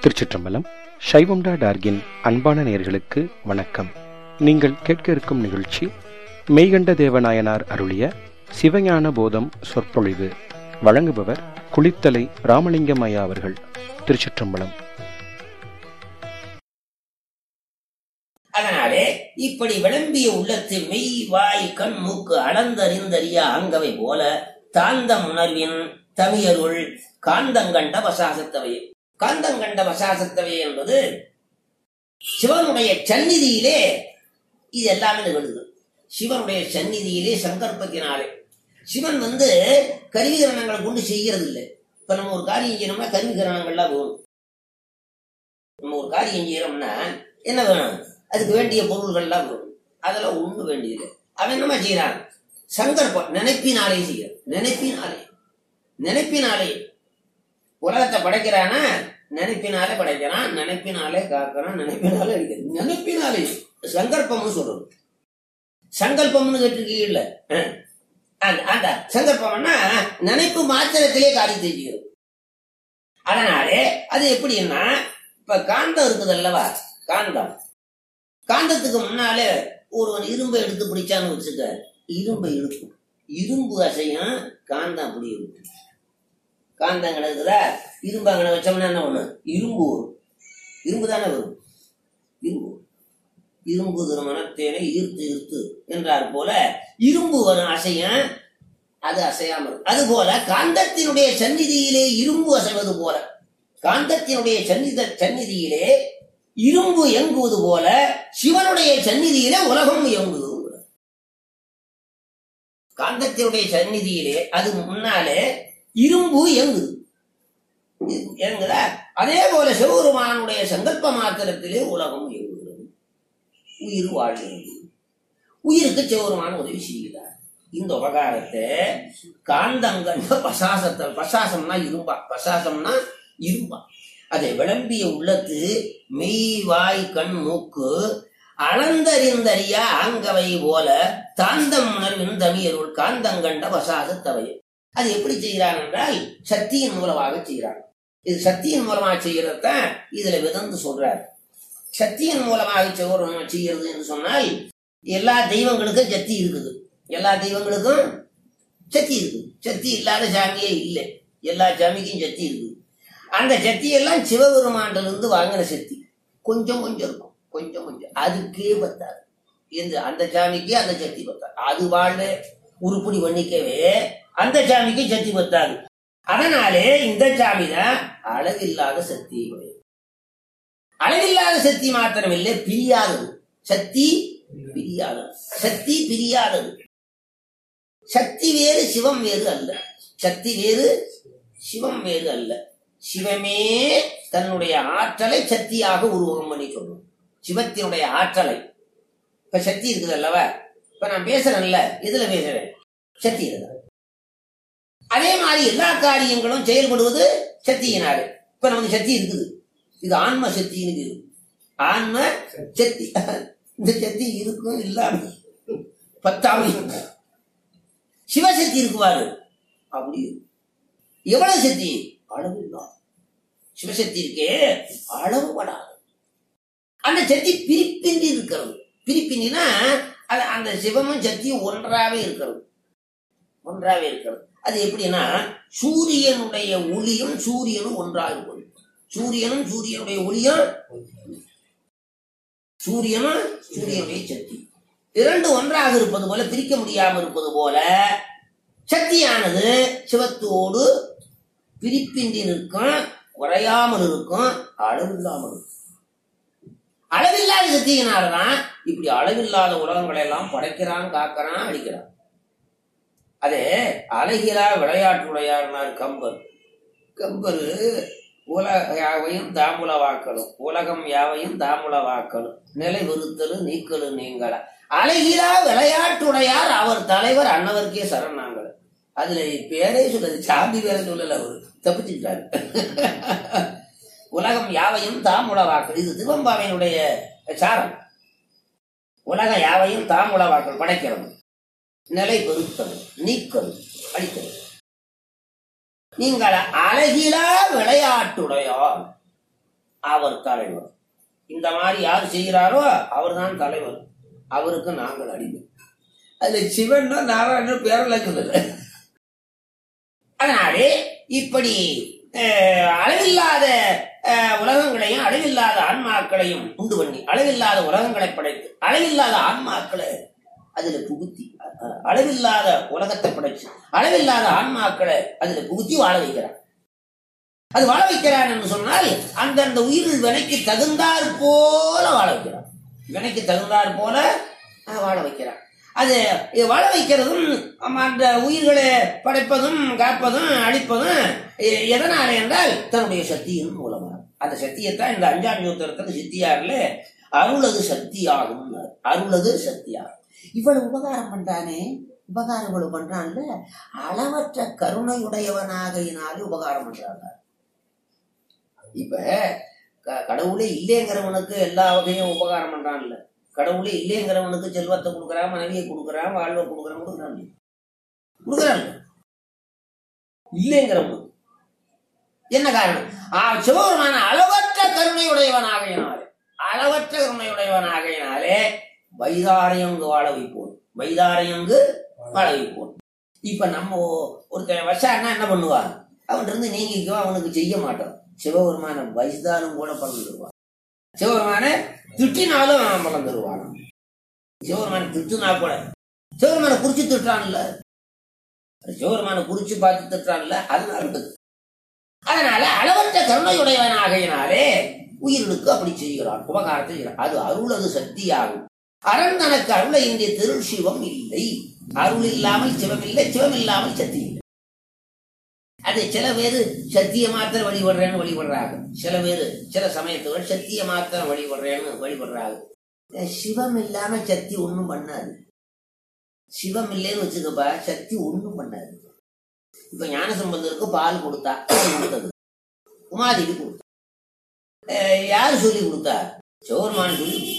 திருச்சிற்றம்பலம் சைவம்டா டார்கின் அன்பான நேயர்களுக்கு வணக்கம் நீங்கள் கேட்க இருக்கும் நிகழ்ச்சி மெய்கண்ட தேவநாயனார் அருளிய சிவஞான போதம் சொற்பொழிவு வழங்குபவர் குளித்தலை ராமலிங்கம் ஐயா அவர்கள் திருச்சிற்றம்பலம் அதனாலே இப்படி விளம்பிய உள்ளத்து மெய் வாய் கண் மூக்கு அளந்தறிந்தறிய அங்கவை போல தாழ்ந்த உணர்வின் தமியருள் காந்தங்கண்ட வசாசத்தவை காந்தங்கண்ட வசாசத்தவை என்பது சிவனுடைய சந்நிதியிலே இது எல்லாமே நிகழ்வு சிவனுடைய சந்நிதியிலே சங்கற்பத்தினாலே சிவன் வந்து கருவிகரணங்களை கொண்டு செய்கிறது இல்லை இப்ப நம்ம ஒரு காரியம் செய்யணும்னா கருவிகரணங்கள்லாம் வேணும் நம்ம ஒரு காரியம் செய்யறோம்னா என்ன வேணும் அதுக்கு வேண்டிய பொருள்கள்லாம் வேணும் அதெல்லாம் ஒண்ணு வேண்டியது அவன் என்னமா செய்யறான் சங்கற்பம் நினைப்பினாலே செய்யறான் நினைப்பினாலே நினைப்பினாலே உலகத்தை படைக்கிறானா நினைப்பினாலே படைக்கிறான் நினைப்பினாலே காக்கிறான் நினைப்பினாலே அடிக்கிறான் நினைப்பினாலே சங்கல்பம்னு சொல்றது சங்கல்பம்னு கேட்டிருக்கீங்கல்ல அஹ். அந்த அந்த சங்கல்பம்னா நினைப்பு மாத்திரத்திலே காரியத்தை செய்யும் அதனாலே அது எப்படின்னா இப்ப காந்தம் இருக்குது அல்லவா காந்தம் காந்தத்துக்கு முன்னாலே ஒருவன் இரும்பை எடுத்து பிடிச்சான்னு வச்சுக்க இரும்பை இழுக்கும் இரும்பு அசையும் காந்தம் அப்படி இருக்கும் காந்தம் கிடக்குதா இரும்பு அங்கே வச்சோம்னா என்ன ஒண்ணு இரும்பு வரும் இரும்பு தானே வரும் இரும்பு இரும்பு திருமணத்தேனை ஈர்த்து ஈர்த்து என்றார் போல இரும்பு வரும் அசையும் அது அசையாம இருக்கும் அது போல காந்தத்தினுடைய சந்நிதியிலே இரும்பு அசைவது போல காந்தத்தினுடைய சந்நித சந்நிதியிலே இரும்பு இயங்குவது போல சிவனுடைய சந்நிதியிலே உலகம் இயங்குவது போல. காந்தத்தினுடைய சந்நிதியிலே அது முன்னாலே இரும்பு இயங்குது இயங்குதா அதே போல சிவபெருமானுடைய சங்கல்ப மாத்திரத்திலே உலகம் இயங்குகிறது உயிர் வாழ்கிறது உயிருக்கு சிவபெருமான் உதவி செய்கிறார் இந்த உபகாரத்தை காந்தங்கண்ட பசாசத்தை பசாசம்னா இரும்பா பசாசம்னா இரும்பா அதை விளம்பிய உள்ளத்து மெய் வாய் கண் மூக்கு அளந்தறிந்தறியா ஆங்கவை போல தாந்தம் உணர்வின் தமியருள் காந்தங்கண்ட வசாசத்தவை அது எப்படி செய்கிறான் என்றால் சக்தியின் மூலமாக செய்கிறான் இது சக்தியின் மூலமாக செய்யறதான் இதுல விதந்து சொல்றார் சக்தியின் மூலமாக செய்யறது செய்யறது என்று சொன்னால் எல்லா தெய்வங்களுக்கும் சக்தி இருக்குது எல்லா தெய்வங்களுக்கும் சக்தி இருக்குது சக்தி இல்லாத சாமியே இல்லை எல்லா சாமிக்கும் சக்தி இருக்குது அந்த சக்தி எல்லாம் சிவபெருமாண்டில இருந்து வாங்கின சக்தி கொஞ்சம் கொஞ்சம் இருக்கும் கொஞ்சம் கொஞ்சம் அதுக்கே பத்தாது இந்த அந்த சாமிக்கு அந்த சக்தி பத்தாது அது வாழ் உருப்படி பண்ணிக்கவே அந்த சாமிக்கு சக்தி பத்தாது அதனாலே இந்த சாமி தான் அளவில்லாத சக்தி உடையது அளவில்லாத சக்தி மாத்திரமில்லை பிரியாதது சக்தி பிரியாதது சக்தி பிரியாதது சக்தி வேறு சிவம் வேறு அல்ல சக்தி வேறு சிவம் வேறு அல்ல சிவமே தன்னுடைய ஆற்றலை சக்தியாக உருவகம் பண்ணி சொல்லும் சிவத்தினுடைய ஆற்றலை இப்ப சக்தி இருக்குது அல்லவா இப்ப நான் பேசுறேன்ல இதுல பேசுறேன் சக்தி இருக்குது அதே மாதிரி எல்லா காரியங்களும் செயல்படுவது சக்தியினாலே இப்ப நமக்கு சக்தி இருக்குது இது ஆன்ம சக்தின்னு இருக்குது. ஆன்ம சக்தி இந்த சக்தி இருக்கும் இல்லாம பத்தாம இருக்கும். சிவசக்தி இருக்குவாரு அப்படி இருக்கும். எவ்வளவு சக்தி அளவு இல்லாத. சிவசக்தி இருக்கே அளவு படாது அந்த சக்தி பிரிப்பின்றி இருக்கிறது பிரிப்பினா அது அந்த சிவமும் சக்தியும் ஒன்றாவே இருக்கிறது ஒன்றாவே இருக்கிறது அது எப்படின்னா சூரியனுடைய ஒளியும் சூரியனும் ஒன்றாக இருப்பது சூரியனும் சூரியனுடைய ஒளியும் சூரியனும் சூரியனுடைய சக்தி இரண்டு ஒன்றாக இருப்பது போல பிரிக்க முடியாமல் இருப்பது போல சக்தியானது சிவத்தோடு பிரிப்பின்றி நிற்கும் குறையாமல் இருக்கும் அளவில்லாமல் இருக்கும் அளவில்லாத சக்தியினாலதான் இப்படி அளவில்லாத உலகங்களை எல்லாம் படைக்கிறான் காக்கிறான் அழிக்கிறான் அதே அழகிலா விளையாட்டுடையார்னார் கம்பர் கம்பர் உலக யாவையும் தாமுல வாக்கலும் உலகம் யாவையும் தாமுல வாக்கலும் நிலை வெறுத்தலும் நீக்கலும் நீங்கள அழகிலா விளையாட்டுடையார் அவர் தலைவர் அன்னவருக்கே சரணாங்கள் அதுல பேரே சொல்லுது சாமி பேரை சொல்லல அவரு தப்பிச்சுட்டாரு உலகம் யாவையும் தாம் உளவாக்கல் இது திருவம்பாவையினுடைய சாரம் உலகம் யாவையும் தாம் உளவாக்கல் படைக்கிறது நிலை பெருத்தது நீக்கது அழித்தது நீங்கள் அழகிலா விளையாட்டுடையார் அவர் தலைவர் இந்த மாதிரி யார் செய்கிறாரோ அவர்தான் தலைவர் அவருக்கு நாங்கள் அடிமை அதுல சிவன் நாராயணன் பேரெல்லாம் சொல்லல அதனாலே இப்படி அஹ், அளவில்லாத அஹ், உலகங்களையும் அளவில்லாத ஆன்மாக்களையும் உண்டு பண்ணி அளவில்லாத உலகங்களை படைத்து அளவில்லாத ஆன்மாக்களை அதுல புகுத்தி அஹ், அளவில்லாத உலகத்தை படைச்சு அளவில்லாத ஆன்மாக்களை அதுல புகுத்தி வாழ வைக்கிறான் அது வாழ வைக்கிறான் என்று சொன்னால் அந்தந்த உயிரில் வினைக்கு தகுந்தாற் போல வாழ வைக்கிறான் வினைக்கு தகுந்தாற் போல அஹ், வாழ வைக்கிறான் அது இது வாழ வைக்கிறதும் ஆமா, அந்த உயிர்களை படைப்பதும் காப்பதும் அழிப்பதும் எ- எதனால என்றால் தன்னுடைய சக்தியின் மூலமாக அந்த சக்தியைத்தான் இந்த அஞ்சாம் யோத்திரத்தில் சித்தியார்ல அருளது சக்தியாகும் அருளது சக்தியாகும் இவ்வளவு உபகாரம் பண்றானே உபகாரம் இவ்வளவு பண்றான்ல அளவற்ற கருணையுடையவனாகையினாலே உபகாரம் பண்றாங்க இப்ப க- கடவுளே இல்லைங்கிறவனுக்கு எல்லா வகையும் உபகாரம் பண்றான்ல கடவுளே இல்லைங்கிறவனுக்கு செல்வத்தை கொடுக்குறான் மனைவியை கொடுக்குறான் வாழ்வை கொடுக்குறான் கொடுக்குறான் கொடுக்குறான் இல்லைங்கிறவனுக்கு என்ன காரணம் ஆ, சிவபெருமான அளவற்ற கருணையுடையவனாகையினாலே அளவற்ற கருணையுடையவனாகையினாலே வைதாரையங்கு வாழ வைப்போம் வைதாரையங்கு வாழ வைப்போம் இப்ப நம்ம ஒ- ஒருத்தன் வச்சான்னா என்ன பண்ணுவான் அவன் இருந்து நீங்கிக்குவான் அவனுக்கு செய்ய மாட்டான் சிவபெருமான வைதாலும் கூட பலன் தருவான் சிவபெருமான திட்டினாலும் அவன் பலன் தருவான் சிவபெருமான திட்டுனா கூட சிவபெருமான குறிச்சு திட்டுறான்ல சிவபெருமான குறிச்சு பார்த்து திட்டுறான்ல அதனால இருக்குது. அதனால அளவற்ற கருணையுடையவனாகையினாலே உயிர்களுக்கு அப்படி செய்கிறான் உபகாரத்தை செய்கிறான் அது அருளது சக்தியாகும் அரண் தனக்கு அருளை இந்திய திருள் சிவம் இல்லை அருள் இல்லாமல் சிவம் இல்லை சிவம் இல்லாமல் சக்தி இல்லை அது சில பேரு சத்திய மாத்திரம் வழிபடுறேன்னு வழிபடுறாங்க சில பேரு சில சமயத்துகள் சத்திய மாத்திரம் வழிபடுறேன்னு வழிபடுறாங்க அஹ் சிவம் இல்லாம சக்தி ஒண்ணும் பண்ணாது சிவம் இல்லைன்னு வச்சுக்கப்பா சக்தி ஒண்ணும் பண்ணாது இப்ப ஞானசம்பந்தருக்கு பால் கொடுத்தா அது கொடுத்தது உமாதேவி கொடுத்தா அஹ் யாரு சொல்லி கொடுத்தா சோர்மான் சொல்லி கொடுத்தா.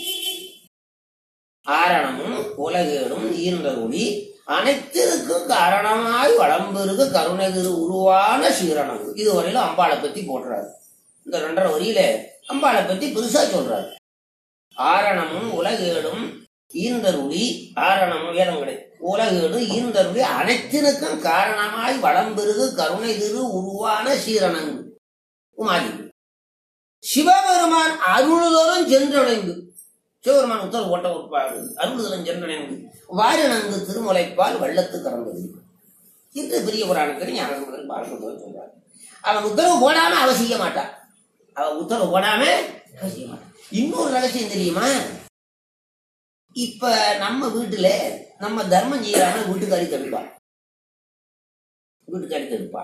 ஆரணமும் உலகேடும் ஈர்ந்த ஒளி அனைத்திற்கும் காரணமாய் வளம்பெருகு கருணை திரு உருவான சீரணங்கு இதுவரையிலும் அம்பாளை பத்தி போடுறாரு இந்த ரெண்டரை வரியில அம்பாளை பத்தி பெருசா சொல்றாரு ஆரணமும் உலகேடும் ஈந்தருளி ஆரணமும் வேதங்களை உலகேடு ஈந்தருளி அனைத்தினுக்கும் காரணமாய் வளம்பெருகு கருணை திரு உருவான சீரணங்கு உமாதி சிவபெருமான் அருளுதலும் சென்றடைந்து சிவபெருமான் உத்தரவு ஓட்ட உட்பாடு அருளுதலும் சென்றடைந்து வாரினங்கு திருமுலைப்பால் வெள்ளத்து கறந்தது என்று பெரிய புராணத்தில் ஞானசம்பந்தன் பாரம்பரியம் சொல்றார் அவன் உத்தரவு போடாம அவ செய்ய மாட்டான் அவன் உத்தரவு போடாம அவ செய்ய மாட்டான் இன்னொரு ரகசியம் தெரியுமா இப்ப நம்ம வீட்டுல நம்ம தர்மம் செய்யறாங்க வீட்டுக்காரி தடுப்பா வீட்டுக்காரி தடுப்பா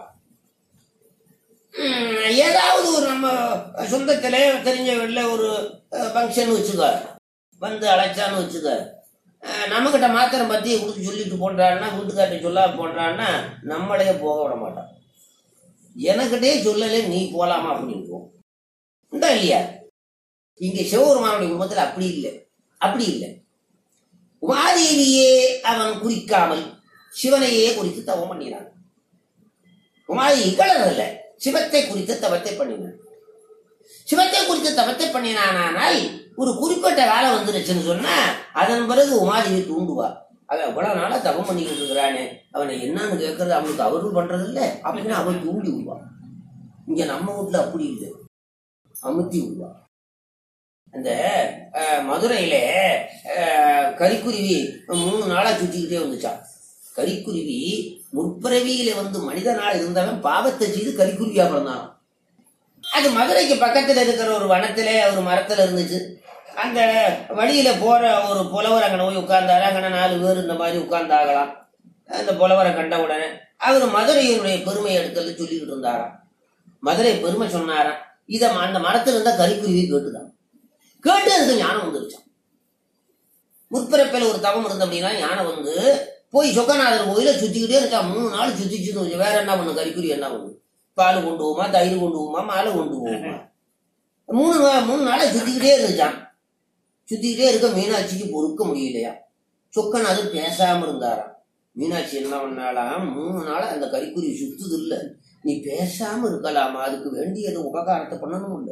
உம், ஏதாவது ஒரு நம்ம சொந்தத்துல தெரிஞ்ச வீட்டுல ஒரு ஃபங்க்ஷன் வச்சுக்க வந்து அழைச்சான்னு வச்சுக்க அஹ், நம்மகிட்ட மாத்திரம் பத்தி கொடுத்து சொல்லிட்டு போன்றான்னா வீட்டுக்கார்ட்ட சொல்லாம போன்றான்னா நம்மளே போக விட மாட்டான் எனக்கிட்டே சொல்லலே நீ போலாமா அப்படின்னு போ உண்டா இல்லையா இங்க சிவபெருமானுடைய குடும்பத்தில் அப்படி இல்லை அப்படி இல்லை உமாதேவியே அவன் குறிக்காமல் சிவனையே குறித்து தவம் பண்ணினான் உமாதேவி இக்கலர் அல்ல சிவத்தை குறித்து தவத்தை பண்ணினான் சிவத்தை குறித்து தவத்தை பண்ணினானால் ஒரு குறிப்பிட்ட காலம் வந்துருச்சுன்னு சொன்னா அதன் பிறகு உமாதேவி தூண்டுவா அவன் இவ்வளவு நாளா தவம் பண்ணிக்கிட்டு இருக்கிறானே அவனை என்னன்னு கேட்கறது அவனுக்கு அவர்கள் பண்றது இல்ல அப்படின்னு அவன் தூண்டி விடுவான் இங்க நம்ம வீட்டுல அப்படி இல்லை அமுத்தி விடுவான் அந்த அஹ், மதுரையில அஹ், கரிக்குருவி மூணு நாளா சுத்திக்கிட்டே வந்துச்சான் கரிக்குருவி முற்பிறவியில வந்து மனிதனா இருந்தவன் பாவத்தை செய்து கரிக்குருவியா பிறந்தான் அது மதுரைக்கு பக்கத்துல இருக்கிற ஒரு வனத்திலே ஒரு மரத்துல இருந்துச்சு அந்த வழியில போற ஒரு புலவர் அங்கே போய் உட்கார்ந்தாரு அங்கே நாலு பேர் இந்த மாதிரி உட்கார்ந்தாகலாம் அந்த புலவரை கண்ட உடனே அவர் மதுரையினுடைய பெருமையை எடுக்கிறது சொல்லிக்கிட்டு இருந்தாராம் மதுரை பெருமை சொன்னாராம் இதை அந்த மரத்துல இருந்த கரிக்குருவி கேட்டுதான் கேட்டு அதுக்கு ஞானம் வந்துருச்சான் முற்பிறப்பில் ஒரு தவம் இருந்த அப்படின்னா ஞானம் வந்து போய் சொக்கநாதர் கோயில சுத்திக்கிட்டே இருக்கான் மூணு நாள் சுத்திச்சு வேற என்ன பண்ணும் கறிக்குறி என்ன பண்ணும் பால் கொண்டு போமா தயிர் கொண்டு போமா மாலை கொண்டு போமா மூணு நா- மூணு நாளை சுத்திக்கிட்டே இருந்துச்சான் சுத்திக்கிட்டே இருக்க மீனாட்சிக்கு பொறுக்க முடியலையா சொக்கநாதர் பேசாம இருந்தாராம் மீனாட்சி என்ன பண்ணாலாம் மூணு நாள் அந்த கறிக்குருவி சுத்துது இல்ல நீ பேசாம இருக்கலாமா அதுக்கு வேண்டியது உபகாரத்தை பண்ணணும் இல்லை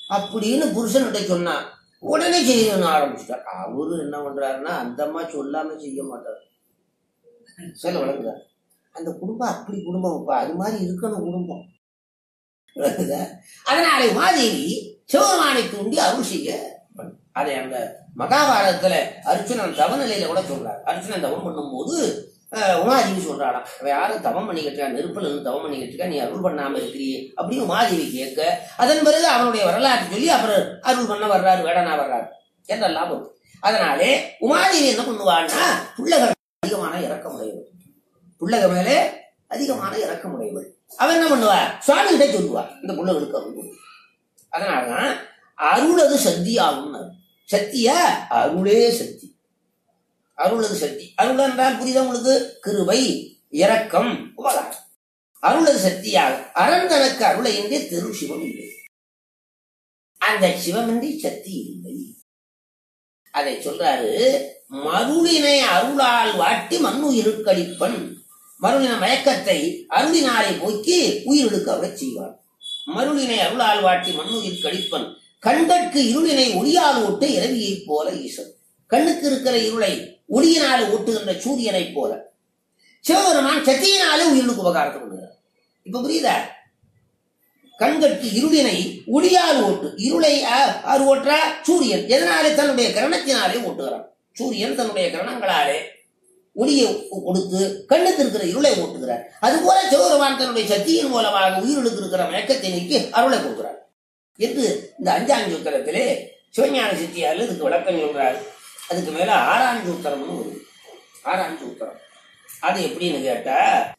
அப்படின்னு புருஷன்கிட்ட சொன்னா உடனே செய்யணும்னு ஆரம்பிச்சுட்டார் அவரு என்ன பண்றாருன்னா அந்த அம்மா சொல்லாம செய்ய மாட்டார் சொல்ல வழங்குதா அந்த குடும்பம் அப்படி குடும்பம் இப்ப அது மாதிரி இருக்கணும் குடும்பம் விளங்குதா அதனால உமாதேவி சிவபெருமானை தூண்டி அருள் செய்ய பண்ணு. அதை அந்த மகாபாரதத்துல அர்ஜுனன் தவநிலையில கூட சொல்றார் அர்ஜுனன் தவம் பண்ணும்போது அஹ், உமாதேவி சொல்றாளாம் அவ யாரும் தவம் பண்ணிக்கிட்டு இருக்கா நெருப்புல இருந்து தவம் பண்ணிக்கிட்டு இருக்கா நீ அருள் பண்ணாம இருக்கிறியே அப்படின்னு உமாதேவி கேட்க அதன் பிறகு அவனுடைய வரலாற்று சொல்லி அப்புறம் அருள் பண்ண வர்றாரு வேடனா வர்றாரு என்றெல்லாம் வரும் அதனாலே உமாதேவி என்ன பண்ணுவான்னா பிள்ளைகள் அதிகமான இறக்கமுடையவள் பிள்ளைக மேலே அதிகமான இறக்கமுடையவள் அவன் என்ன பண்ணுவா சுவாமி கிட்ட சொல்லுவா இந்த பிள்ளைகளுக்கு அருள் கொடு. அதனாலதான் அருளது சக்தி ஆகும் சக்தியா அருளே சக்தி அருளது சக்தி அருள் என்றால் புரியுதா உங்களுக்கு கிருபை இரக்கம் உபகாரம் அருளது சக்தியாக அரண் தனக்கு அருளை என்றே திரு சிவம் இல்லை அந்த சிவமின்றி சக்தி இல்லை அதை சொல்றாரு மருளினை அருளால் வாட்டி மண்ணுயிருக்களிப்பன் மருளின மயக்கத்தை அருளினாலே போக்கி உயிரிழுக்க அவரச் செய்வார் மருளினை அருளால் வாட்டி மண்ணுயிர் கழிப்பன் கண்கட்கு இருளினை ஒளியால் ஓட்டு இரவியைப் போல ஈசன் கண்ணுக்கு இருக்கிற இருளை ஒளியினால் ஓட்டுகின்ற சூரியனைப் போல சிவபெருமான் சக்தியினாலே உயிருக்கு உபகாரத்தை கொள்கிறார் இப்ப புரியுதா கண்கட்கு இருளினை ஒளியால் ஓட்டு இருளை அ- ஆர் ஓட்டுறா சூரியன் எதனாலே தன்னுடைய கிரணத்தினாலே ஓட்டுகிறான் சூரியன் தன்னுடைய கிரணங்களாலே ஒளியை கொடுத்து கண்ணுக்கு இருக்கிற இருளை ஓட்டுகிறார் அதுபோல சிவபெருமான் தன்னுடைய சக்தியின் மூலமாக உயிர்களுக்கு இருக்கிற மயக்கத்தை நீக்கி அருளை கொடுக்கிறார் என்று இந்த அஞ்சாம் சூத்திரத்திலே சிவஞான சித்தியாரில் இதுக்கு விளக்கம் சொல்றார் அதுக்கு மேல ஆறாம் சூத்திரம்னு வருது ஆறாம் சூத்திரம் அது எப்படின்னு கேட்டா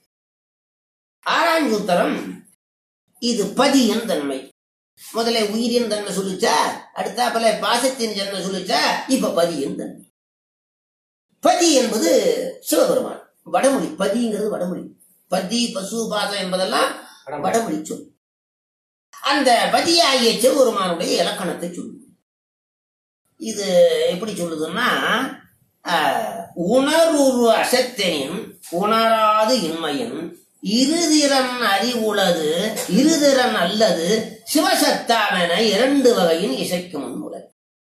ஆறாம் சூத்திரம் இது பதியின் தன்மை முதல்ல உயிரின் தன்மை சொல்லிச்சா அடுத்தாப்புல பாசத்தின் தன்மை சொல்லிச்சா இப்ப பதியின் தன்மை பதி என்பது சிவபெருமான் வடமொழி பதிங்கிறது வடமொழி பதி பசு பாசம் என்பதெல்லாம் வடமொழி சொல் அந்த பதியாகிய சிவபெருமானுடைய இலக்கணத்தை சொல்லுது இது எப்படி சொல்லுதுன்னா ஆஹ், உணர்வுரு அசத்தனின் உணராது இன்மையின் இருதிறன் அறிவுளது இருதிறன் அல்லது சிவசத்தாமென இரண்டு வகையின் இசைக்கும் முறை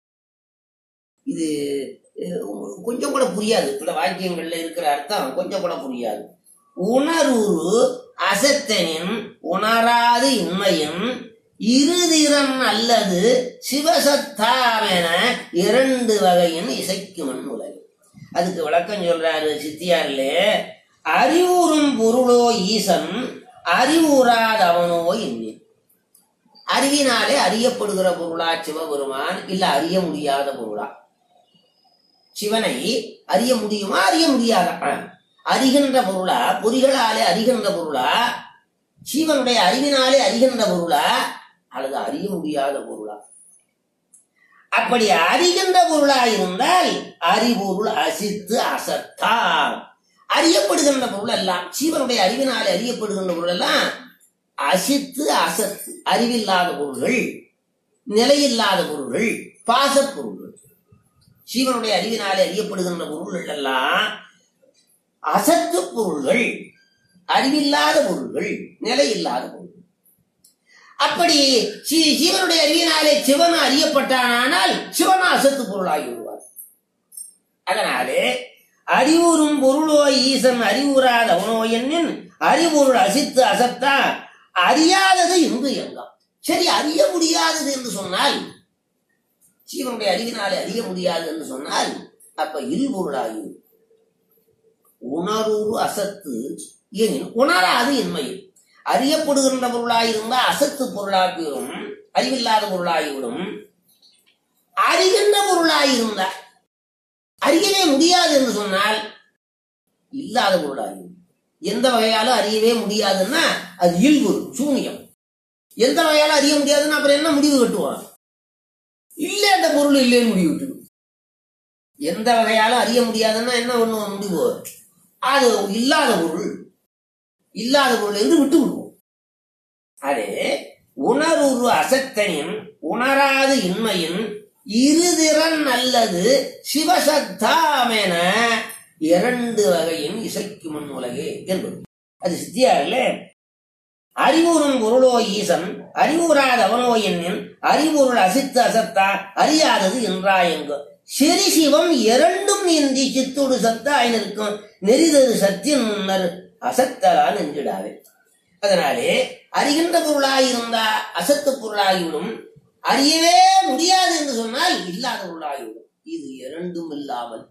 இது அஹ், உங்களுக்கு கொஞ்சம் கூட புரியாது இந்த வாக்கியங்கள்ல இருக்கிற அர்த்தம் கொஞ்சம் கூட புரியாது உணர்வுரு அசத்தனின் உணராது இன்மையும் இருதிறன் அல்லது சிவசத்தாமென இரண்டு வகையின் இசைக்கும் உலகு அதுக்கு விளக்கம் சொல்றாரு சித்தியாரிலே அறிவுறும் பொருளோ ஈசன் அறிவுறாதவனோ இன்னி அறிவினாலே அறியப்படுகிற பொருளா சிவபெருமான் இல்ல அறிய முடியாத பொருளா சிவனை அறிய முடியுமா அறிய முடியாதா ஆ. அறிகின்ற பொருளா பொறிகளாலே அறிகின்ற பொருளா சிவனுடைய அறிவினாலே அறிகின்ற பொருளா அல்லது அறிய முடியாத பொருளா அப்படி அறிகின்ற பொருளா இருந்தால் அறிபொருள் அசித்து அசத்தார் அறியப்படுகின்ற பொருள் எல்லாம் சிவனுடைய அறிவினாலே அறியப்படுகின்ற பொருள் எல்லாம் அசித்து அசத்து அறிவில்லாத பொருள்கள் நிலையில்லாத பொருள்கள் பாசப் பொருள்கள் சிவனுடைய அறிவினாலே அறியப்படுகின்ற பொருள்கள் எல்லாம் அசத்து பொருள்கள் அறிவில்லாத பொருள்கள் நிலையில்லாத பொருள்கள் அப்படி சி- சிவனுடைய அறிவினாலே சிவன் அறியப்பட்டானால் சிவன் அசத்து பொருளாகி விடுவார் அதனாலே அறிவுறும் பொருளோ ஈசன் அறிவுறாத அவனோ என்னின் அறிவுருள் அசித்து அசத்தா அறியாதது இங்கு எங்காம் சரி அறிய முடியாதது என்று சொன்னால் ஜீவனுடைய அறிவினாலே அறிய முடியாது என்று சொன்னால் அப்ப இல்பொருளாகி உணர்வு அசத்து எனின் உணராது இன்மையில் அறியப்படுகின்ற பொருளாயிருந்தா அசத்து பொருளாகிவிடும் அறிவில்லாத பொருளாகிவிடும் அறிகின்ற பொருளாயிருந்தா அறியவே முடியாது என்று சொன்னால் இல்லாத பொருளாகிவிடும் எந்த வகையாலும் அறியவே முடியாதுன்னா அது இல்பு சூனியம் எந்த வகையாலும் அறிய முடியாதுன்னா அப்புறம் என்ன முடிவு கட்டுவான் இல்ல அந்த பொருள் இல்லைன்னு முடிவு விட்டுடும் எந்த வகையாலும் அறிய முடியாதுன்னா என்ன ஒண்ணு முடிவு அது இல்லாத பொருள் இல்லாத பொருள் என்று விட்டு விடுவோம் அதே உணர்வு அசத்தனின் உணராது இன்மையின் இருதிறன் அல்லது சிவசத்தாமென இரண்டு வகையின் இசைக்கு முன் உலகே என்பது அது சித்தியாரில் அறிவுறும் பொருளோ ஈசன் அறிவுறாத அவனோ என்னும் அறிவுருள் அசித்து அசத்தா அறியாதது என்றாயெங்க செரி சிவம் இரண்டும் நீந்தி சித்தோடு சத்தாய் நிற்கும் நெறிதரு சத்தின் முன்னர் அசத்தலால் நெஞ்சிடாவே அதனாலே அறிகின்ற பொருளாயிருந்தா அசத்து பொருளாகிவிடும் அறியவே முடியாது என்று சொன்னால் இல்லாத பொருளாகிவிடும் இது இரண்டும் இல்லாமல்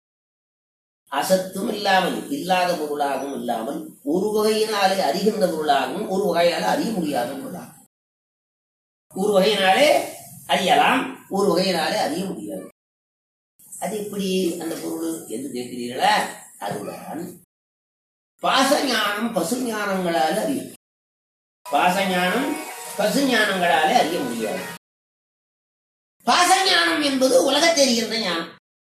அசத்தும் இல்லாமல் இல்லாத பொருளாகவும் இல்லாமல் ஒரு வகையினாலே அறிகின்ற பொருளாகவும் ஒரு வகையால் அறிய முடியாத பொருளாகும் ஒரு வகையினாலே அறியலாம் ஒரு வகையினாலே அறிய முடியாது அது எப்படி அந்த பொருள் என்று கேட்கிறீர்களா அதுதான் பாசஞானம் பசுஞானங்களால் அறியும் பாசஞானம் பசுஞானங்களாலே அறிய முடியாது பாசஞானம் என்பது உலகத்தை அறிகின்ற ஞானம்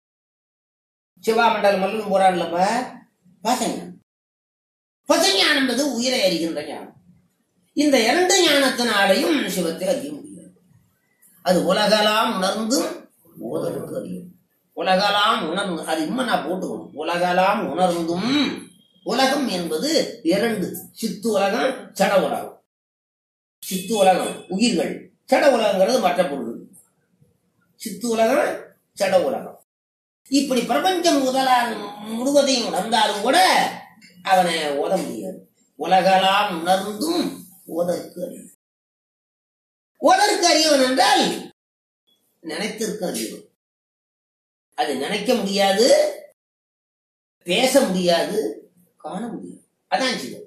சிவாமண்டலம் மல்லன் போறான்லப்ப பாசஞானம் பசுஞானம் என்பது உயிரை அறிகின்ற ஞானம் இந்த இரண்டு ஞானத்தினாலையும் சிவத்தை அறிய முடியாது அது உலகலாம் உணர்ந்தும் ஓதலுக்கு அறியும் உலகலாம் உணர்ந்து அது இன்னும் நான் போட்டுக்கணும் உலகலாம் உணர்ந்தும் உலகம் என்பது இரண்டு சித்து உலகம் சட உலகம் சித்து உலகம் உயிர்கள் சட உலகங்கிறது மற்ற பொருள் சித்து உலகம் சட உலகம் இப்படி பிரபஞ்சம் முதலான முழுவதையும் உணர்ந்தாலும் கூட அவனை ஓத முடியாது உலகலாம் உணர்ந்தும் ஓதற்கு அறியும் ஓதற்கு அறியவன் என்றால் நினைத்திருக்க அறியவன் அது நினைக்க முடியாது பேச முடியாது காண முடியாது அதான் சிவம்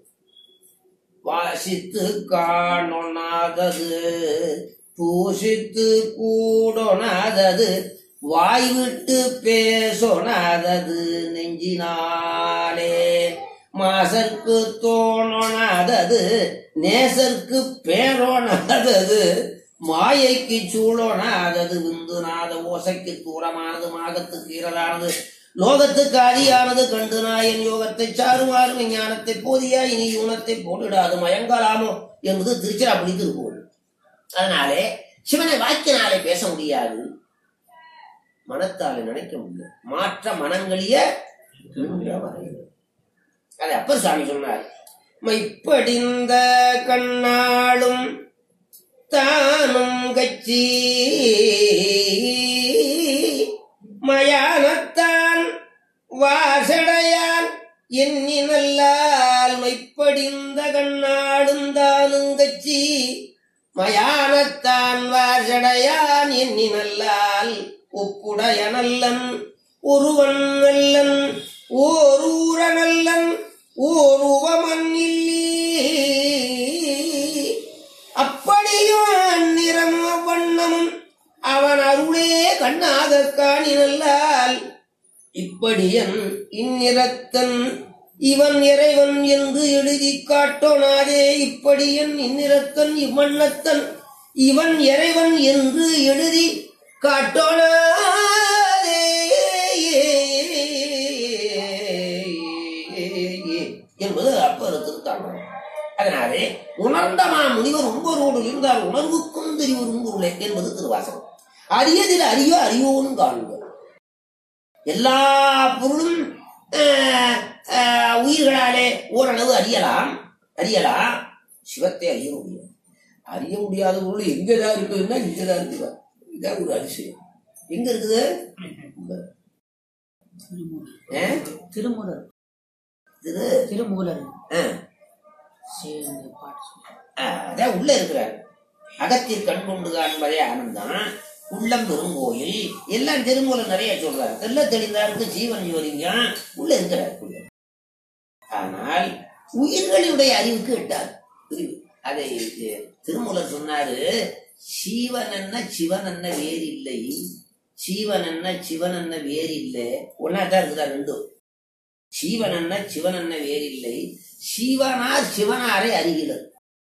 வாசித்து காணொணாதது பூசித்து கூடொணாதது வாய் விட்டு பேசொணாதது நெஞ்சினாலே மாசற்கு தோணொணாதது நேசற்கு பேரோணாதது மாயைக்கு சூழோனாதது விந்துநாத ஓசைக்கு தூரமானது மாகத்துக்கு ஈரலானது லோகத்துக்கு ஆதியானது கண்டு நாயன் யோகத்தை சாருமாறு விஞ்ஞானத்தை போதியா இனி யூனத்தை போட்டுடாது மயங்கலாமோ என்பது திருச்சிராப்பள்ளி திருப்பூர் அதனாலே சிவனை வாக்கினாலே பேச முடியாது மனத்தாலே நினைக்க முடியாது மாற்ற மனங்களிய நின்ற வரையில். அதை அப்பர் சாமி சொன்னார் மைப்படிந்த கண்ணாளும் தானும் கச்சி மயானத்தான் வாசடையான் எண்ணி நல்லால் மைப்படிந்த கண்ணாடும் தானும் கச்சி மயானத்தான் வாசடையான் எண்ணி நல்லால் ஒப்புடைய நல்லன் ஒருவன் நல்லன் ஓரூர நல்லன் ஓருவமன் அப்படியும் அந்நிறமும் வண்ணமும் அவன் அருளே கண்ணாக காணினல்லால் இப்படியன் இந்நிறத்தன் இவன் இறைவன் என்று எழுதி காட்டோனாதே இப்படியன் இந்நிறத்தன் இவ்வண்ணத்தன் இவன் இறைவன் என்று எழுதி காட்டோனாதே என்பது அப்பர் திருத்தாண்டகம் அதனாலே உணர்ந்தமா முனிவர் உம்பரோடு இருந்தால் உணர்வுக்கும் தெரிவர் உம்பொருளே என்பது திருவாசகம் அரியதில் அறியோ அறியோன்னு காண்க எல்லா பொருளும் ஆஹ், ஆஹ், உயிர்களாலே ஓரளவு அறியலாம் அறியலாம் சிவத்தை அறிய முடியாது அறிய முடியாத பொருள் எங்கதான் இருக்குதுன்னா இங்கதான் இருக்குதா இதான் ஒரு அதிசயம் எங்க இருக்குது இங்க. ஆ? திருமூலர் இது திருமூலர் ஆ. சரி, அந்த பாட்டு சொல்லு. ஆஹ், அதான் உள்ள இருக்கிறார் அகத்தில் கண் கொண்டு காண்பதே ஆனந்தம் உள்ளம் பெருங்கோயில் எல்லாம் திருமூலம் நிறைய சொல்றாரு தெல்ல தெளிந்தாருக்கு ஜீவன் ஜோதிங்கம் உள்ள இருக்கிறார் உள்ள. ஆனால் உயிர்களுடைய அறிவுக்கு எட்டார் புரியுது அதை இது திருமூலர் சொன்னாரு சீவன் என்ன சிவன் என்ன வேறில்லை சீவன் என்ன சிவன் என்ன வேறில்லை ஒன்னாதான் இருக்குதா ரெண்டும் சீவன் என்ன சிவன் என்ன வேறில்லை சீவனார் சிவனாரை அறிகிறார்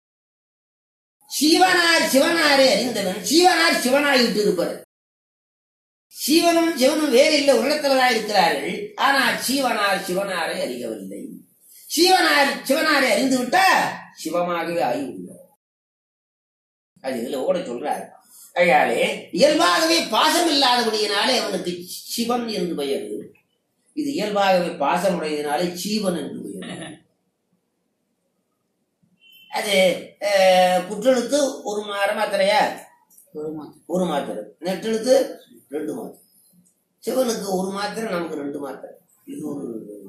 சீவனார் சிவனாரை அறிந்தவன் சீவனார் சிவனாயிட்டு இருப்பார் சீவனும் சிவனும் வேறில்லை உள்ளத்துலதான் இருக்கிறார்கள் ஆனால் சீவனார் சிவனாரை அறியவில்லை சீவனார் சிவனாரை அறிந்து விட்டா சிவமாகவே ஆகிவிடுவார் அது இதுல ஓட சொல்றார் அயாலே இயல்பாகவே பாசம் இல்லாதபடியினாலே அவனுக்கு சிவன் என்று பெயர் இது இயல்பாகவே பாசமுடையதினாலே சீவன் என்று பெயர் அது அஹ், குற்றெழுத்து ஒரு மர மாத்திரையா ஒரு மாத்திரை ஒரு மாத்திரை நெட்டெழுத்து ரெண்டு மாத்திரை சிவனுக்கு ஒரு மாத்திரை நமக்கு ரெண்டு மாத்திரை இது ஒரு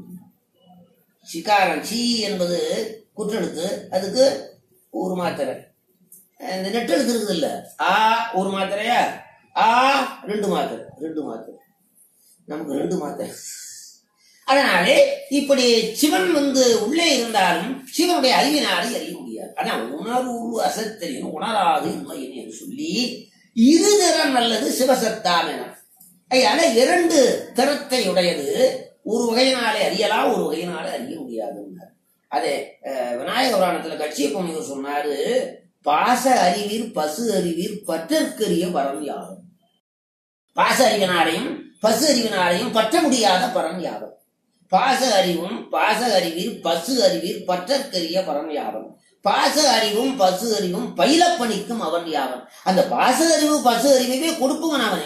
சிகாரம் சி என்பது குற்றெழுத்து அதுக்கு ஒரு மாத்திரை இந்த நெட்டெழுத்து இருக்குது இல்ல ஆ ஒரு மாத்திரையா ஆ ரெண்டு மாத்திரை ரெண்டு மாத்திரை நமக்கு ரெண்டு மாத்திரை அதனாலே இப்படி சிவன் வந்து உள்ளே இருந்தாலும் சிவனுடைய அறிவினாலே அறிய முடியாது அதான் உணர்வு அசத்தரின் உணராது உண்மையின் என்று சொல்லி இரு திறம் நல்லது சிவசத்தாம் என அதனால இரண்டு திறத்தை உடையது ஒரு வகையினாலே அறியலாம் ஒரு வகையினாலே அறிய முடியாதுன்னார் அதே அஹ், விநாயக புராணத்துல கட்சிய பொண்ணிவர் சொன்னாரு பாச அறிவீர் பசு அறிவீர் பற்றற்கரிய பரம் யாகும் பாச அறிவினாலையும் பசு அறிவினாலையும் பற்ற முடியாத பரம் யாகும் பாச அறிவும் பாச அறிவீர் பசு அறிவீர் பற்றற்கரிய பரம் யாவன் பாச அறிவும் பசு அறிவும் பயிலப்பணிக்கும் அவன் யாவன் அந்த பாச அறிவு பசு அறிவையே கொடுப்பவன் அவனே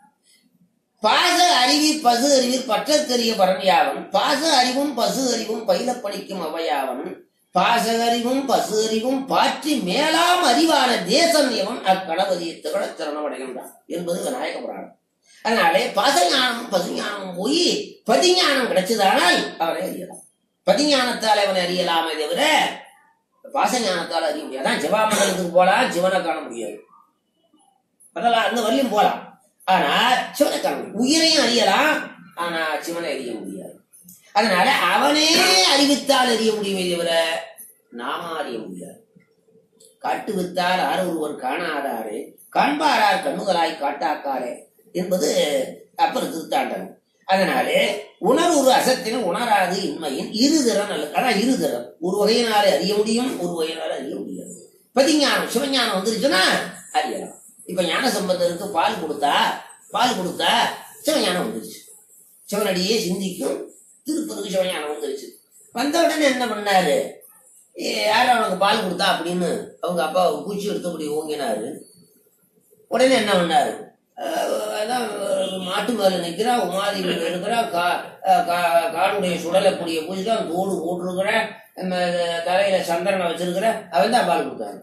பாச அறிவி பசு அறிவீர் பற்றற்கரிய பரம் யாவன் பாச அறிவும் பசு அறிவும் பயிலப்பணிக்கும் அவையாவன் பாச அறிவும் பசு அறிவும் பாற்றி மேலாம் அறிவான தேசம் எவன் அக்கணபதியை திகழ திறனமடைகின்றான் என்பது விநாயக புராணம் அதனாலே பாசஞானம் பசுஞானம் போய் பதிஞானம் கிடைச்சதானால் அவனை அறியலாம் பதிஞானத்தால் அவனை அறியலாமே தவிர பாசஞானத்தால் அறிய முடியாது அதான் சிவாமண்டலத்துக்கு போலாம் சிவனை காண முடியாது அதெல்லாம் அந்த வரையும் போலாம் ஆனா சிவனை காண முடியும் உயிரையும் அறியலாம் ஆனா சிவனை அறிய முடியாது அதனால அவனே அறிவித்தால் அறிய முடியுமே தவிர நாம அறிய முடியாது காட்டு வித்தார் ஆறு ஒருவர் காணாதாரே காண்பாரார் கண்ணுகளாய் காட்டாக்காரே என்பது அப்பர் திருத்தாண்டகம் அதனாலே உணர்வு அசத்தின் உணராது இன்மையின் இருதிறன் அல்ல அதான் இருதிறன் ஒரு வகையினாலே அறிய முடியும் ஒரு வகையினாலே அறிய முடியாது பதிஞானம் சிவஞானம் வந்துருச்சுன்னா அறியலாம் இப்ப ஞான சம்பந்தருக்கு பால் கொடுத்தா பால் கொடுத்தா சிவஞானம் வந்துருச்சு சிவனடியே சிந்திக்கும் திருப்பதிக்கு சிவஞானம் வந்துருச்சு வந்த உடனே என்ன பண்ணாரு ஏ, யார் அவனுக்கு பால் கொடுத்தா அப்படின்னு அவங்க அப்பா பூச்சி எடுத்தபடி ஓங்கினாரு உடனே என்ன பண்ணாரு அஹ் அதான் ஒரு மாட்டு மேல நிக்கிறா உமாதி மேல இருக்கிறா கா அஹ் கா- காலுடைய சுடலை கூடிய பூஜிதான் தோடு போட்டிருக்கிற நம்ம தலையில சந்திரனை வச்சிருக்கிற அவன் தான் பால் கொடுத்தாங்க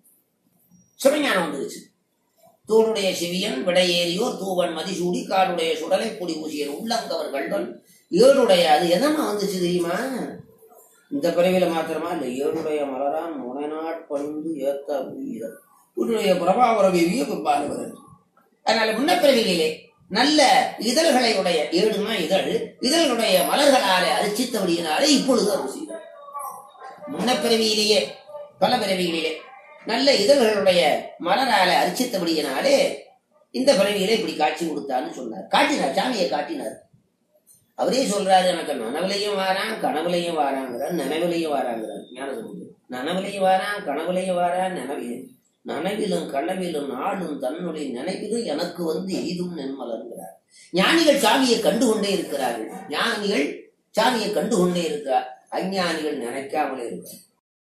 சிவஞானம் வந்துருச்சு தோளுடைய சிவியன் விடையேறியோர் தூவன் மதிசூடி காடுடைய சுடலை பொடி பூசியர் உள்ளங்கவர் கண்டன் ஏழுடைய அது எதமா வந்துச்சு தெரியுமா இந்த பிறவில மாத்திரமா இல்ல ஏழுடைய மலரான் முனைநாட் பணிந்து ஏத்த உயிர் உன்னுடைய பிரபாவரவி வியப்பானவர் அதனால முன்னப்பிறவிகளிலே நல்ல இதழ்களை உடைய ஏடுனா இதழ் இதழ்களுடைய மலர்களாலே அரிச்சித்தபடியினாலே இப்பொழுது அருள் செய்தார் முன்னப்பிறவியிலேயே பல பிறவிகளிலே நல்ல இதழ்களுடைய மலரால அரிச்சித்தபடியினாலே இந்த பிறவியிலே இப்படி காட்சி கொடுத்தான்னு சொன்னார் காட்டினார் சாமியை காட்டினார் அவரே சொல்றாரு எனக்கு நனவுலையும் வாரான் கனவுலையும் வாராங்கிறார் நினைவுலையும் வாராங்கிறார் ஞானசம்பந்தர் நனவுலையும் வாரான் கனவுலையும் வாரான் நினைவு நனவிலும் கனவிலும் நாளும் தன்னுடைய நினைவிலும் எனக்கு வந்து எய்தும் நென்மலர்கிறார் ஞானிகள் சாமியை கண்டு கொண்டே இருக்கிறார்கள் ஞானிகள் சாமியை கண்டு கொண்டே இருக்கிறார் அஞ்ஞானிகள் நினைக்காமலே இருக்கிறார்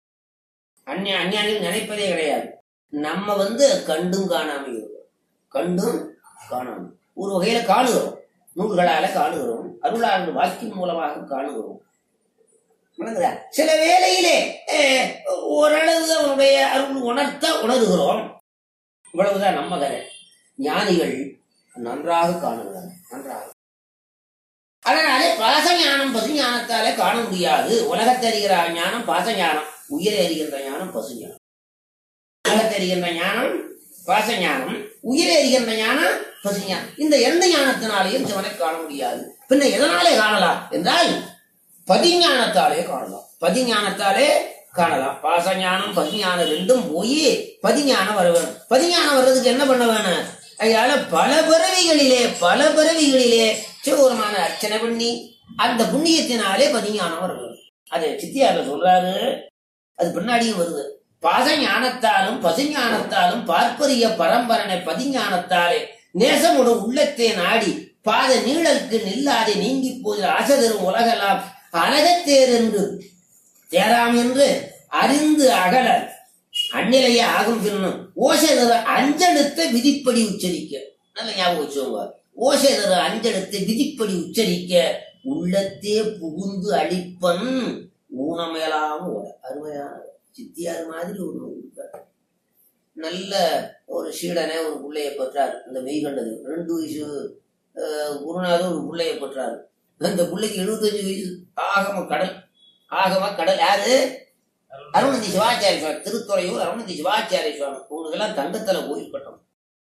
அந்நிய அஞ்ஞானிகள் நினைப்பதே கிடையாது நம்ம வந்து கண்டும் காணாம இருக்கிறோம் கண்டும் காணாம ஒரு வகையில காணுகிறோம் நூல்களால காணுகிறோம் அருளாளர் வாக்கின் மூலமாக காணுகிறோம் விளங்குதா? சில வேளையிலே அஹ், ஓரளவு அவனுடைய அருள் உணர்த்த உணர்கிறோம் இவ்வளவுதான் நம்ம கதை ஞானிகள் நன்றாக காணுகிறார் நன்றாக அதனாலே பாசஞானம் பசுஞானத்தாலே காண முடியாது உலகத்தை அறிகிற ஞானம் பாசஞானம் உயிரை அறிகின்ற ஞானம் பசுஞானம் உலகத்தை அறிகின்ற ஞானம் பாசஞானம் உயிரை அறிகின்ற ஞானம் பசுஞானம் இந்த எந்த ஞானத்தினாலேயும் சிவனை காண முடியாது பின்ன எதனாலே காணலாம் என்றால் பதிஞானத்தாலே காணலாம் பதிஞானத்தாலே காணலாம் பாசஞானம் பதிஞானம் ரெண்டும் போய் பதிஞானம் வர வேணும் பதிஞானம் வர்றதுக்கு என்ன பண்ண வேணும் அதனால பல பிறவிகளிலே பல பிறவிகளிலே சிவபெருமான அர்ச்சனை பண்ணி அந்த புண்ணியத்தினாலே பதிஞானம் வர வேணும் அது சித்தியார சொல்றாரு அது பின்னாடியும் வருது பாசஞானத்தாலும் பசுஞானத்தாலும் பார்ப்பரிய பரம்பரனை பதிஞானத்தாலே நேசமுடன் உள்ளத்தே நாடி பாத நீழலுக்கு நில்லாதே நீங்கி போது ஆசதரும் உலகெல்லாம் அழகத்தேர் என்று தேராம் என்று அறிந்து அகல அந்நிலைய ஆகும் பின்னும் ஓசைதர அஞ்செழுத்த விதிப்படி உச்சரிக்க நல்ல ஞாபகம் வச்சுக்கோங்க ஓசைதர அஞ்செழுத்த விதிப்படி உச்சரிக்க உள்ளத்தே புகுந்து அழிப்பன் ஊனமேலாம் ஓட அருமையான சித்தியார் மாதிரி ஒரு நூல் இருக்கார் நல்ல ஒரு சீடனை ஒரு பிள்ளைய பெற்றார் இந்த மெய்கண்டது ரெண்டு வயசு அஹ், குருநாதர் ஒரு பிள்ளைய பெற்றார் அந்த பிள்ளைக்கு எழுபத்தஞ்சு வயசு ஆகம கடல் ஆகம கடல் யாரு அருணந்தி சிவாச்சாரிய சுவாமி திருத்துறையூர் அருணந்தி சிவாச்சாரிய சுவாமி உங்களுக்கெல்லாம் தங்கத்துல கோயில் கட்டணும்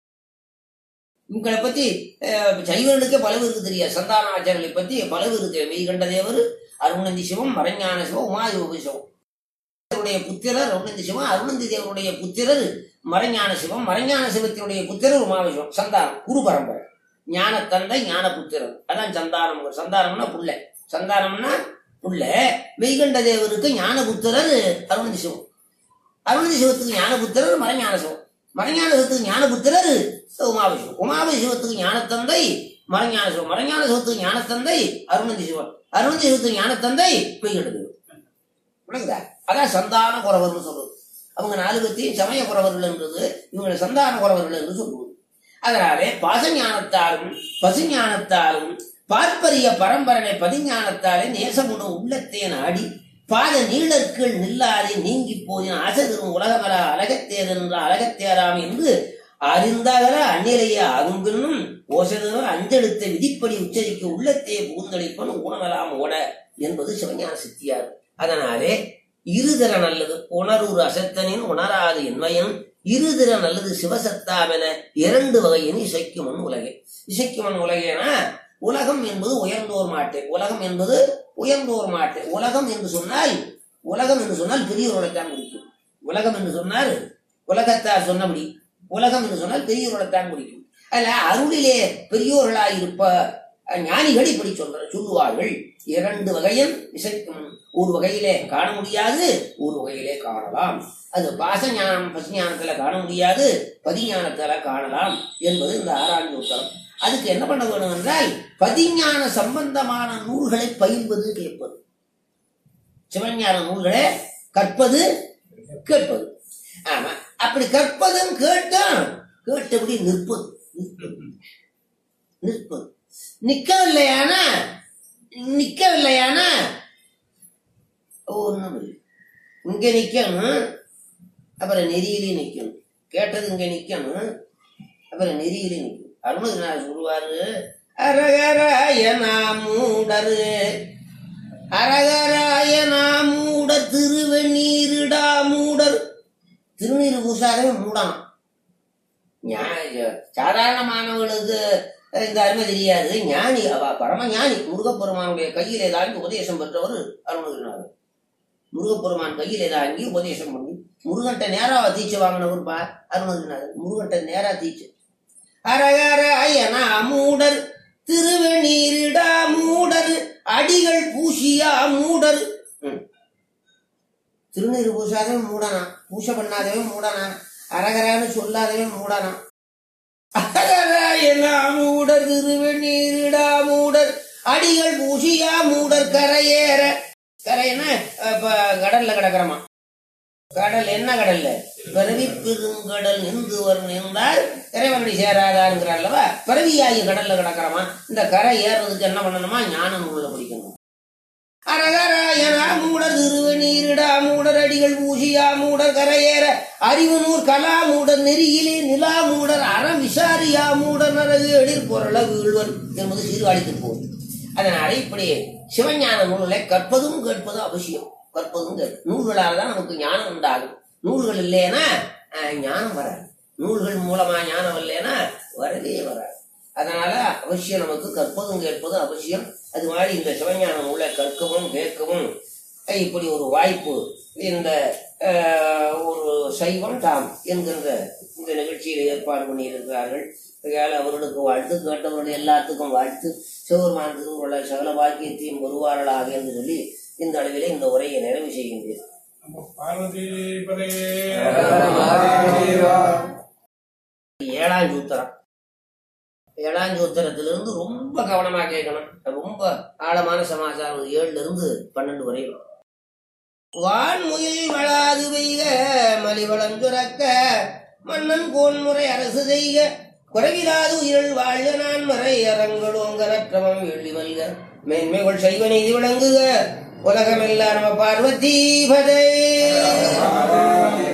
உங்களை பத்தி அஹ், சைவர்களுக்கே பல பேருக்கு தெரியாது சந்தான ஆச்சாரர்களை பத்தி பல பேருக்கு தெரியும் மெய்கண்ட தேவர் அருணந்தி சிவம் மரஞான சிவம் உமாதிபதி சிவம் அவருடைய புத்திரர் அருணந்தி சிவம் அருணந்தி தேவருடைய புத்திரர் மரஞான சிவம் மரஞான சிவத்தினுடைய புத்திரர் உமாவிசிவம் சந்தானம் குரு பரம்பரை ஞான தந்தை ஞான புத்திரர் அதான் சந்தானம் சந்தானம்னா புள்ள சந்தானம்னா புள்ள மெய்கண்ட தேவருக்கு ஞான புத்திரர் அருணந்தி சிவம் அருணந்தி சிவத்துக்கு ஞான புத்திரர் மரஞான சிவம் மரஞான சிவத்துக்கு ஞான புத்திரர் உமாபிசிவம் உமாபி சிவத்துக்கு ஞான தந்தை மரஞான சிவம் மரஞான சிவத்துக்கு ஞான தந்தை அருணந்தி சிவன் அருணந்தி சிவத்துக்கு ஞான தந்தை மெய்கண்ட தேவர் விளங்குதா அதான் சந்தான குறவர்னு சொல்றது அவங்க நாலு பேர்த்தையும் சமய குறவர்கள் என்றது இவங்களை சந்தான குறவர்கள் என்று சொல்லுவது அதனாலே பாசஞானத்தாலும் பசுஞானத்தாலும் பார்ப்பரிய பரம்பரனை பதிஞானத்தாலே நேசமுட உள்ளத்தே நாடி பாத நீளற்கள் நில்லாதே நீங்கி போதின் ஆசதிரும் உலகமர அழகத்தேர் என்ற அழகத்தேராம் என்று அறிந்தகல அந்நிலைய ஆகும் பின்னும் ஓசதவர் அஞ்செழுத்த விதிப்படி உச்சரிக்க உள்ளத்தே புகுந்தளிப்பன் ஊனமெல்லாம் ஓட என்பது சிவஞான சித்தியார் அதனாலே இருதிற நல்லது உணரூர் அசத்தனின் உணராது என்மையன் இருதிற நல்லது சிவசத்தாமென இரண்டு வகையின் இசைக்குமன் உலகே இசைக்குமன் உலகேனா உலகம் என்பது உயர்ந்தோர் மாட்டே உலகம் என்பது உயர்ந்தோர் மாட்டே உலகம் என்று சொன்னால் உலகம் என்று சொன்னால் பெரியவர்களைத்தான் குறிக்கும் உலகம் என்று சொன்னால் உலகத்தார் சொன்னபடி உலகம் என்று சொன்னால் பெரியவர்களைத்தான் குறிக்கும் அதுல அருளிலே பெரியோர்களாயிருப்ப ஞானிகள் இப்படி சொல்ற சொல்லுவார்கள் இரண்டு வகையும் இசைக்கும் ஒரு வகையிலே காண முடியாது ஒரு வகையிலே காணலாம் அது பாச ஞானம் பசுஞானத்துல காண முடியாது பதிஞானத்துல காணலாம் என்பது இந்த ஆறாண்டு உத்தரம் அதுக்கு என்ன பண்ண வேணும் என்றால் பதிஞான சம்பந்தமான நூல்களை பயில்வது கேட்பது சிவஞான நூல்களை கற்பது கேட்பது ஆமா அப்படி கற்பதும் கேட்டும் கேட்டபடி நிற்பது நிற்பது நிற்பது நிக்கவில்லையானா நிக்கவில்லையானா ஒண்ணும் இல்லை இங்க நிக்கணும் அப்புறம் நெறியிலே நிக்கணும் கேட்டது இங்க நிக்கணும் அப்புறம் நெறியிலே நிக்கணும் அருணகிரிநாதர் சொல்லுவாரு அரகராய மூடரு அரகராய மூட திருவெண்ணீரிடா மூடர் திருநீர் பூசாதவே மூடணும் ஞா- சாதாரணமானவர்களுக்கு இந்த அருமை தெரியாது ஞானி அவ பரம ஞானி முருகப்பெருமானுடைய கையிலே தாங்கி உபதேசம் பெற்றவர் அருணகிரிநாதர் முருகப்பெருமான் கையிலே தாங்கி உபதேசம் பண்ணி முருகன்ட்ட நேரா தீட்சை வாங்கினவர் பா அருணகிரிநாதர் முருகன்ட்ட நேரா தீட்சை அரகராயனா மூடர் திருவெண்ணீரிடா மூடர் அடிகள் பூசியா மூடர் ம். திருநீர் பூசாதவன் மூடனா பூசை பண்ணாதவன் மூடனா அரகரான்னு சொல்லாதவன் மூடனா அரகராயனா மூடர் திருவெண்ணீரிடா மூடர் அடிகள் பூசியா மூடர் கரையேற கரைன்னா இப்ப கடல்ல கிடக்குறமா கடல் என்ன கடல்ல பிறவி பெருங்கடல் நின்றுவர் நின்றால் இறைவனடி சேராதாருங்கிறார் அல்லவா பிறவியாகி கடல்ல கிடக்கிறமா இந்த கரை ஏறுறதுக்கு என்ன பண்ணணுமா ஞான நூல்ல படிக்கணும் அரகராயனா மூடர் திருவநீரிடா மூடர் அடிகள் ஊசியா மூடர் கரையேற அறிவு நூர் கலா மூடர் நெறியிலே நிலா மூடர் அறம் விசாரியா மூடர் நரகு எழில் பொருள வீழ்வர் என்பது சீர்காழித்து போகுது அதனால இப்படி சிவஞான நூல்களை கற்பதும் கேட்பதும் அவசியம் கற்பதும் கேட்பதும் நூல்களால் தான் நமக்கு ஞானம் உண்டாகும் நூல்கள் இல்லைன்னா அஹ், ஞானம் வராது நூல்கள் மூலமா ஞானம் இல்லைன்னா வரவே வராது அதனால அவசியம் நமக்கு கற்பதும் கேட்பதும் அவசியம் அது மாதிரி இந்த சிவஞான நூலை கற்கவும் கேட்கவும் அஹ், இப்படி ஒரு வாய்ப்பு இந்த அஹ், ஒரு சைவம் தாம் என்கின்ற இந்த நிகழ்ச்சியில் ஏற்பாடு பண்ணியிருக்கிறார்கள் ஆகையால் அவர்களுக்கு வாழ்த்து கேட்டவர்கள் எல்லாத்துக்கும் வாழ்த்து சிவபெருமான் திருவுள்ள சகல பாக்கியத்தையும் வருவார்களாக என்று சொல்லி இந்த அளவிலே இந்த உரையை நிறைவு செய்கின்றேன் பார்வதிபதே ஏழாம் சூத்திரம் ஏழாம் சூத்திரத்திலிருந்து ரொம்ப கவனமா கேட்கணும் ரொம்ப ஆழமான சமாச்சாரம் ஏழுல இருந்து பன்னெண்டு வரையும் வான்முயில் வளாது பெய்க மலிவளம் சுரக்க மன்னன் கோன்முறை அரசு செய்க குறைவிலாது உயிரல் வாழ்க நான் மறை அரங்களோங்கரற்றவம் வெள்ளி மல்க மேன்மைகள் செய்வ நீதி விளங்குக உலகமெல்லாம் நம்ம பார்வதி பதை